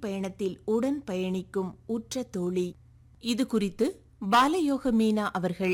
பயணத்தில் உடன் பயணிக்கும் உற்ற தோழி இது குறித்து பாலயோக மீனா அவர்கள்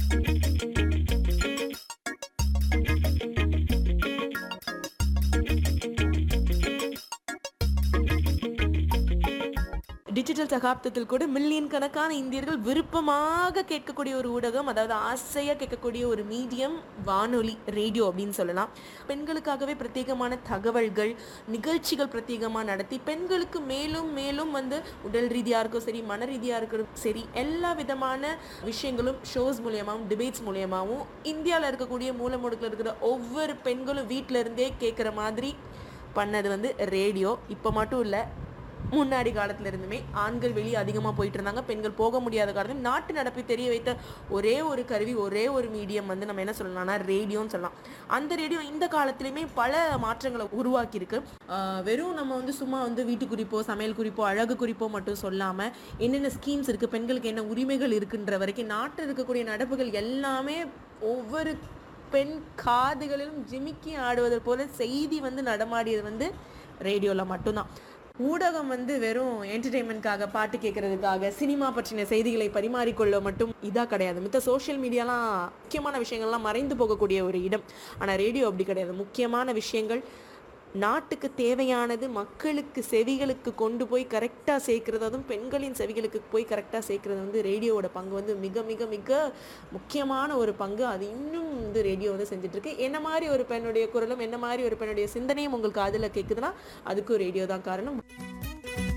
டிஜிட்டல் சகாப்தத்தில் கூட மில்லியன் கணக்கான இந்தியர்கள் விருப்பமாக கேட்கக்கூடிய ஒரு ஊடகம் அதாவது ஆசையாக கேட்கக்கூடிய ஒரு மீடியம் வானொலி ரேடியோ அப்படின்னு சொல்லலாம் பெண்களுக்காகவே பிரத்யேகமான தகவல்கள் நிகழ்ச்சிகள் பிரத்யேகமாக நடத்தி பெண்களுக்கு மேலும் மேலும் வந்து உடல் ரீதியாக இருக்கும் சரி மன ரீதியாக இருக்கட்டும் சரி எல்லா விதமான விஷயங்களும் ஷோஸ் மூலியமாகவும் டிபேட்ஸ் மூலியமாகவும் இந்தியாவில் இருக்கக்கூடிய மூலமுடுக்கில் இருக்கிற ஒவ்வொரு பெண்களும் வீட்டில இருந்தே கேட்குற மாதிரி பண்ணது வந்து ரேடியோ இப்போ மட்டும் இல்லை முன்னாடி காலத்துல இருந்துமே ஆண்கள் வெளியே அதிகமாக போயிட்டு இருந்தாங்க பெண்கள் போக முடியாத காலத்தில் நாட்டு நடப்பை தெரிய வைத்த ஒரே ஒரு கருவி ஒரே ஒரு மீடியம் வந்து நம்ம என்ன சொல்லலாம்னா ரேடியோன்னு சொல்லலாம் அந்த ரேடியோ இந்த காலத்துலையுமே பல மாற்றங்களை உருவாக்கியிருக்கு ஆஹ் வெறும் நம்ம வந்து சும்மா வந்து வீட்டு குறிப்போ சமையல் குறிப்போ அழகு குறிப்போ மட்டும் சொல்லாமல் என்னென்ன ஸ்கீம்ஸ் இருக்குது பெண்களுக்கு என்ன உரிமைகள் இருக்குன்ற வரைக்கும் நாட்டில் இருக்கக்கூடிய நடப்புகள் எல்லாமே ஒவ்வொரு பெண் காதுகளிலும் ஜிமிக்கி ஆடுவது போல செய்தி வந்து நடமாடியது வந்து ரேடியோவில் மட்டும்தான் ஊடகம் வந்து வெறும் என்டர்டெயின்மெண்ட்காக பாட்டு கேட்கறதுக்காக சினிமா பற்றின செய்திகளை பரிமாறிக்கொள்ள மட்டும் இதாக கிடையாது மித்த சோஷியல் மீடியாலாம் முக்கியமான விஷயங்கள்லாம் மறைந்து போகக்கூடிய ஒரு இடம் ஆனால் ரேடியோ அப்படி கிடையாது முக்கியமான விஷயங்கள் நாட்டுக்கு தேவையானது மக்களுக்கு செவிகளுக்கு கொண்டு போய் கரெக்டாக சேர்க்கறது அதுவும் பெண்களின் செவிகளுக்கு போய் கரெக்டாக சேர்க்கறது வந்து ரேடியோவோட பங்கு வந்து மிக மிக மிக முக்கியமான ஒரு பங்கு அது இன்னும் வந்து ரேடியோ வந்து செஞ்சுட்டு இருக்கு என்ன மாதிரி ஒரு பெண்ணுடைய குரலும் என்ன மாதிரி ஒரு பெண்ணுடைய சிந்தனையும் உங்களுக்கு அதில் கேட்குதுன்னா அதுக்கும் ரேடியோ தான் காரணம்